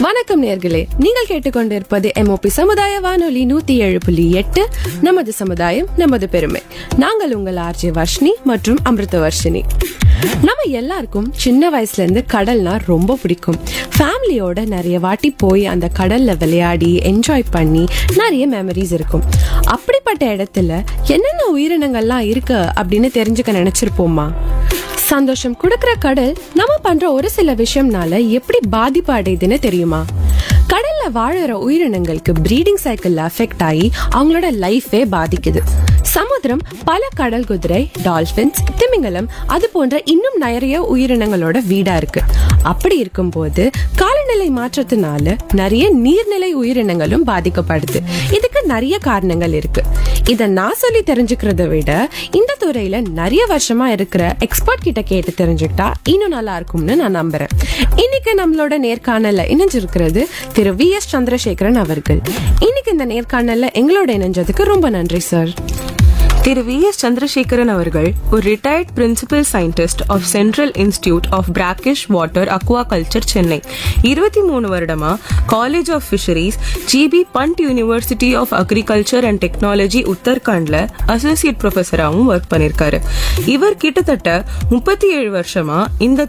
வணக்கம் நேர்களே நீங்கள் கேட்டுக்கொண்டிருப்பது எம்ஓபி சமுதாய வானொலி நூத்தி ஏழு புள்ளி எட்டு நமது சமுதாயம் நமது பெருமை நாங்கள் உங்கள் ஆர்ஜே வர்ஷினி மற்றும் அமிர்த வர்ஷினி நம்ம எல்லாருக்கும் சின்ன வயசுல இருந்து கடல்னா ரொம்ப பிடிக்கும் ஃபேமிலியோட நிறைய வாட்டி போய் அந்த கடல்ல விளையாடி என்ஜாய் பண்ணி நிறைய மெமரிஸ் இருக்கும் அப்படிப்பட்ட இடத்துல என்னென்ன உயிரினங்கள்லாம் இருக்கு அப்படின்னு தெரிஞ்சுக்க நினைச்சிருப்போமா சந்தோஷம் கொடுக்கிற கடல் நம்ம பண்ற ஒரு சில விஷயம்னால எப்படி பாதிப்பு அடையுதுன்னு தெரியுமா கடல்ல வாழற உயிரினங்களுக்கு ப்ரீடிங் சைக்கிள்ல அஃபெக்ட் ஆகி அவங்களோட லைஃபே பாதிக்குது சமுத்திரம் பல கடல் குதிரை டால்பின்ஸ் திமிங்கலம் அது போன்ற இன்னும் நிறைய உயிரினங்களோட வீடா இருக்கு அப்படி இருக்கும்போது காலநிலை மாற்றத்தினால நிறைய நீர்நிலை உயிரினங்களும் பாதிக்கப்படுது இதுக்கு நிறைய காரணங்கள் இருக்கு இத நான் சொல்லி தெரிஞ்சுக்கிறத விட இந்த துறையில நிறைய வருஷமா இருக்கிற எக்ஸ்பர்ட் கிட்ட கேட்டு தெரிஞ்சுக்கிட்டா இன்னும் நல்லா இருக்கும்னு நான் நம்புறேன் இன்னைக்கு நம்மளோட நேர்காணல்ல இணைஞ்சிருக்கிறது திரு வி எஸ் சந்திரசேகரன் அவர்கள் இன்னைக்கு இந்த நேர்காணல்ல எங்களோட இணைஞ்சதுக்கு ரொம்ப நன்றி sir Thiru V S Chandrasekaran அவர்கள் ஒரு retired principal scientist of Central Institute of Brackish Water Aquaculture Chennai இருபத்தி மூணு வருடமா College of Fisheries GB Pant University of Agriculture and Technology உத்தரகாண்ட்ல அசோசியேட் ப்ரொஃபஸராகவும் ஒர்க் பண்ணிருக்காரு இவர் கிட்டத்தட்ட முப்பத்தி ஏழு வருஷமா இந்த